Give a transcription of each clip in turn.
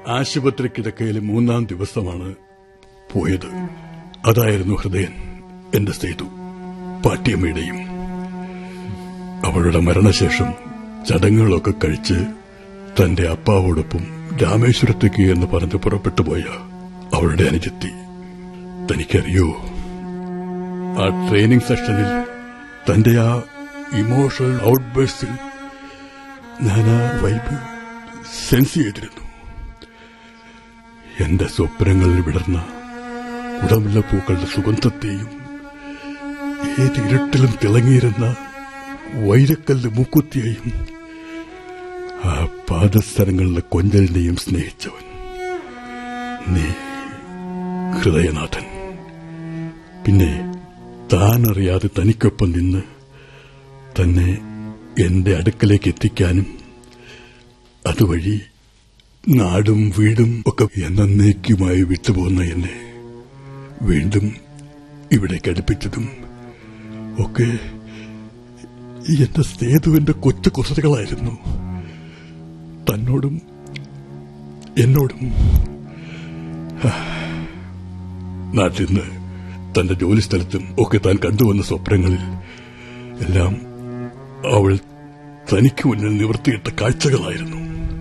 ആശുപത്രി കിടക്കയിൽ മൂന്നാം ദിവസമാണ് പോയത് അതായിരുന്നു ഹൃദയൻ എന്റെ സേതു പാട്ടിയമ്മയുടെയും അവളുടെ മരണശേഷം ചടങ്ങുകളൊക്കെ കഴിച്ച് തന്റെ അപ്പാവോടൊപ്പം രാമേശ്വരത്തേക്ക് എന്ന് പറഞ്ഞ് പുറപ്പെട്ടു പോയ അവളുടെ അനുജത്തി തനിക്കറിയോ ആ ട്രെയിനിങ് സെഷനിൽ തന്റെ ആ ഇമോഷണൽ ഔട്ട്ബേഴ്സിൽ ഞാൻ ആ വൈബ് സെൻസ് ചെയ്തിരുന്നു എന്റെ സ്വപ്നങ്ങളിൽ വിടർന്ന കുടമുല്ല പൂക്കളുടെ സുഗന്ധത്തെയും ഏത് ഇരുട്ടിലും തിളങ്ങിയിരുന്ന വൈരക്കല്ല് മൂക്കുത്തിയെയും ആ പാദസ്ഥലങ്ങളിലെ കൊഞ്ചലിനെയും സ്നേഹിച്ചവൻ നീ ഹൃദയനാഥൻ പിന്നെ താൻ അറിയാതെ തനിക്കൊപ്പം നിന്ന് തന്നെ എന്റെ അടുക്കലേക്ക് എത്തിക്കാനും അതുവഴി നാടും വീടും ഒക്കെ എന്നേക്കുമായി വിട്ടുപോകുന്ന എന്നെ വീണ്ടും ഇവിടേക്ക് അടുപ്പിച്ചതും ഒക്കെ എന്റെ സേതുവിന്റെ കൊച്ചു കുസൃതികളായിരുന്നു തന്നോടും എന്നോടും നാട്ടിൽ നിന്ന് തന്റെ ജോലി സ്ഥലത്തും ഒക്കെ താൻ കണ്ടുവന്ന സ്വപ്നങ്ങളിൽ എല്ലാം അവൾ തനിക്ക് മുന്നിൽ നിവർത്തിയിട്ട കാഴ്ചകളായിരുന്നു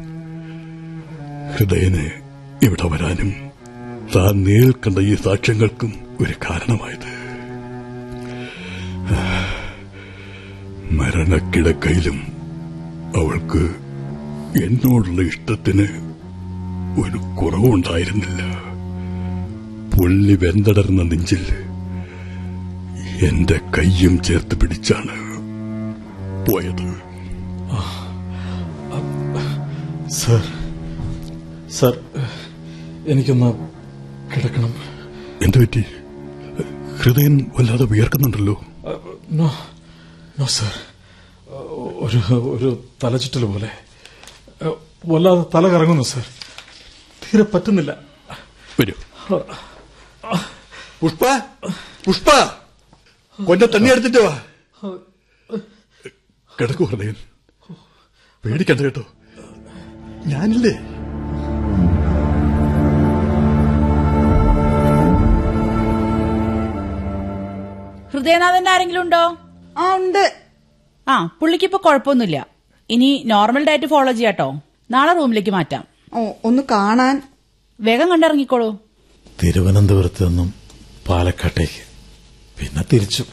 ഹൃദയന് ഇവിടെ വരാനും താൻ നേരിൽ കണ്ട ഈ സാക്ഷ്യങ്ങൾക്കും ഒരു കാരണമായത് മരണക്കിടക്കയിലും അവൾക്ക് എന്നോടുള്ള ഇഷ്ടത്തിന് ഒരു കുറവുണ്ടായിരുന്നില്ല പുള്ളി വെന്തടർന്ന നെഞ്ചിൽ എന്റെ കയ്യും ചേർത്ത് പിടിച്ചാണ് പോയത് സർ സർ എനിക്കൊന്ന് കിടക്കണം എന്തു പറ്റി ഹൃദയം വല്ലാതെ വിയർക്കുന്നുണ്ടല്ലോ നോ നോ സർ ഒരു ഒരു തലചുറ്റൽ പോലെ വല്ലാതെ തല കറങ്ങുന്നു സർ തീരെ പറ്റുന്നില്ല വരൂ പുഷ്പ പുഷ്പ കൊന്റെ തന്നെ എടുത്തിട്ട് വാ കിടക്കൂ ഹൃദയൻ പേടിക്കണ്ട കേട്ടോ ഞാനില്ലേ ഹൃദയനാഥന്റെ ആരെങ്കിലും ഉണ്ടോ ആ ഉണ്ട് ആ പുള്ളിക്ക് ഇപ്പൊ കുഴപ്പമൊന്നുമില്ല ഇനി നോർമൽ ഡയറ്റ് ഫോളോ ചെയ്യാട്ടോ നാളെ റൂമിലേക്ക് മാറ്റാം ഓ ഒന്ന് കാണാൻ വേഗം കണ്ടിറങ്ങിക്കോളൂ തിരുവനന്തപുരത്ത് നിന്നും പാലക്കാട്ടേക്ക് പിന്നെ തിരിച്ചു